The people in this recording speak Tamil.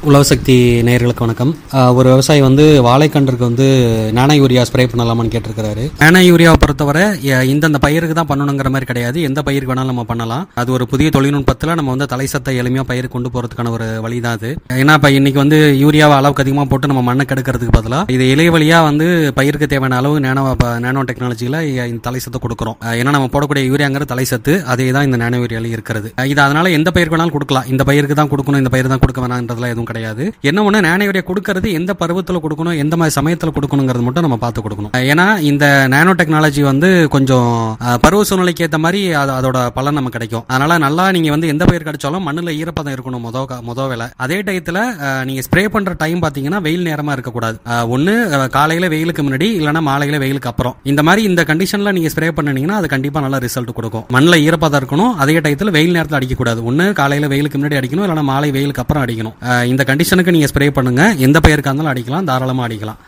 உழவசக்தி நேயர்களுக்கு வணக்கம் ஆஹ் ஒரு விவசாயி வந்து வாழைக்கன்றுக்கு வந்து நானோ யூரியா ஸ்ப்ரே பண்ணலாமான்னு கேட்டிருக்கிறாரு நானோ யூரியாவை பொறுத்தவரை எ- இந்தந்த பயிருக்கு தான் பண்ணணுங்கிற மாதிரி கிடையாது எந்த பயிருக்கு வேணாலும் நம்ம பண்ணலாம் அது ஒரு புதிய தொழில்நுட்பத்தில் நம்ம வந்து தலை சத்தை எளிமையாக பயிர் கொண்டு போகிறதுக்கான ஒரு வழி தான் அது ஏன்னா இப்போ இன்னைக்கு வந்து யூரியாவை அளவுக்கு அதிகமாக போட்டு நம்ம மண்ணை கெடுக்கிறதுக்கு பதிலாக இது இளைய வழியாக வந்து பயிருக்கு தேவையான அளவு நேனோ நேனோ டெக்னாலஜியில் இந்த தலை சத்தை கொடுக்குறோம் ஆஹ் ஏன்னா நம்ம போடக்கூடிய யூரியாங்கிற தலை சத்து அதே தான் இந்த நானோ யூரியாவில் இருக்கிறது ஆஹ் இது அதனால எந்த பயிருக்கு வேணாலும் கொடுக்கலாம் இந்த பயிருக்கு தான் கொடுக்கணும் இந்த பயிர் தான் கொடுக்க வேணான்றதுலாம் எதுவும் கிடையாது என்ன ஒன்று நானோ யூரியா கொடுக்கறது எந்த பருவத்தில் கொடுக்கணும் எந்த மாதிரி சமயத்தில் கொடுக்கணுங்கிறது மட்டும் நம்ம பார்த்து கொடுக்கணும் ஆஹ் ஏன்னா இந்த நானோ டெக்னாலஜி வந்து கொஞ்சம் ஆஹ் பருவ சூழ்நிலைக்கு ஏற்ற மாதிரி அது- அதோட பலன் நமக்கு கிடைக்கும் அதனால நல்லா நீங்க வந்து எந்த பயிர் கிடைச்சாலும் மண்ணுல ஈரப்பதம் இருக்கணும் முத கா- முத வேலை அதே டயத்துல ஆஹ் நீங்க ஸ்ப்ரே பண்ற டைம் பாத்தீங்கன்னா வெயில் நேரமா இருக்கக்கூடாது ஆஹ் ஒண்ணு ஆஹ் காலையில வெயிலுக்கு முன்னாடி இல்லைன்னா மாலையில வெயிலுக்கு அப்புறம் இந்த மாதிரி இந்த கண்டிஷன்ல நீங்க ஸ்ப்ரே பண்ணீங்கன்னா அது கண்டிப்பா நல்ல ரிசல்ட் கொடுக்கும் மண்ணில் ஈரப்பதம் இருக்கணும் அதே டயத்துல வெயில் நேரத்தில் அடிக்கக்கூடாது ஒண்ணு காலையில வெயிலுக்கு முன்னாடி அடிக்கணும் இல்லைன்னா மாலை வெயிலுக்கு அப்புறம் அடிக்கணும் ஆஹ் இந்த கண்டிஷனுக்கு நீங்க ஸ்ப்ரே பண்ணுங்க எந்த பயிருக்கா இருந்தாலும் அடிக்கலாம் தாராளமா அடிக்கலாம்